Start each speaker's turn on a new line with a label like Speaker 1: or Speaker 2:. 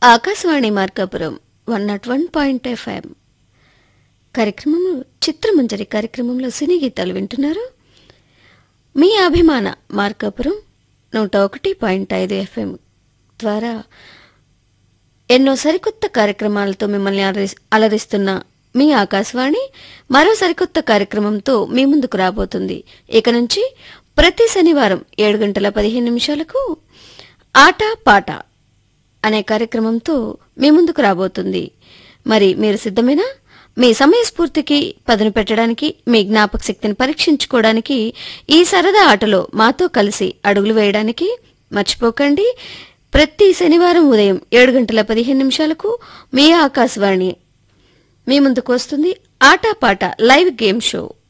Speaker 1: Akashvani Markapuram one nought one point FM కార్యక్రమంలో చిత్రమంజరి కార్యక్రమంలో సినీ గీతాలు వింటున్నారు మీ అభిమాన మార్కాపురం నూట ఒకటి పాయింట్ ఐదు ఎఫ్ఎం ద్వారా ఎన్నో సరికొత్త కార్యక్రమాలతో మిమ్మల్ని అలరి- అలరిస్తున్న మీ ఆకాశవాణి మరో సరికొత్త కార్యక్రమంతో మీ ముందుకు రాబోతుంది ఇక నుంచి ప్రతి శనివారం ఏడు గంటల పదిహేను నిమిషాలకు ఆట పాట అనే కార్యక్రమంతో మీ ముందుకు రాబోతుంది మరి మీరు సిద్ధమేనా మీ సమయస్ఫూర్తికి పదును పెట్టడానికి మీ జ్ఞాపక శక్తిని పరీక్షించుకోవడానికి ఈ సరదా ఆటలో మాతో కలిసి అడుగులు వేయడానికి మర్చిపోకండి ప్రతి శనివారం ఉదయం ఏడు గంటల పదిహేను నిమిషాలకు మీ ఆకాశవాణి మీ ముందుకు వస్తుంది ఆటపాట లైవ్ గేమ్ షో